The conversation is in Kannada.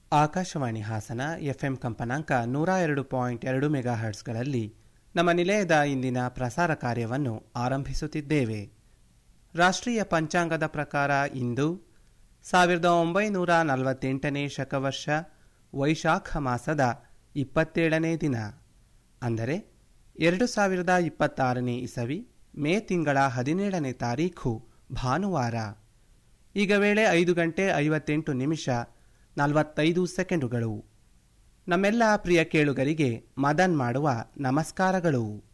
ಆಕಾಶವಾಣಿ ಹಾಸನ ಎಫ್ಎಂ ಕಂಪನಾಂಕ ನೂರ ಎರಡು ಪಾಯಿಂಟ್ ಎರಡು ಮೆಗಾ ಹರ್ಟ್ಸ್ಗಳಲ್ಲಿ ನಮ್ಮ ನಿಲಯದ ಇಂದಿನ ಪ್ರಸಾರ ಕಾರ್ಯವನ್ನು ಆರಂಭಿಸುತ್ತಿದ್ದೇವೆ ರಾಷ್ಟ್ರೀಯ ಪಂಚಾಂಗದ ಪ್ರಕಾರ ಇಂದು ಸಾವಿರದ ಒಂಬೈನೂರ ನಲವತ್ತೆಂಟನೇ ಶಕವರ್ಷ ವೈಶಾಖ ಮಾಸದ ಇಪ್ಪತ್ತೇಳನೇ ದಿನ ಅಂದರೆ ಎರಡು ಸಾವಿರದ ಇಪ್ಪತ್ತಾರನೇ ಇಸವಿ ಮೇ ತಿಂಗಳ ಹದಿನೇಳನೇ ತಾರೀಖು ಭಾನುವಾರ ಈಗ ವೇಳೆ ಐದು ಗಂಟೆ ಐವತ್ತೆಂಟು ನಿಮಿಷ ನಲವತ್ತೈದು ಸೆಕೆಂಡುಗಳು ನಮ್ಮೆಲ್ಲ ಪ್ರಿಯ ಕೇಳುಗರಿಗೆ ಮದನ್ ಮಾಡುವ ನಮಸ್ಕಾರಗಳು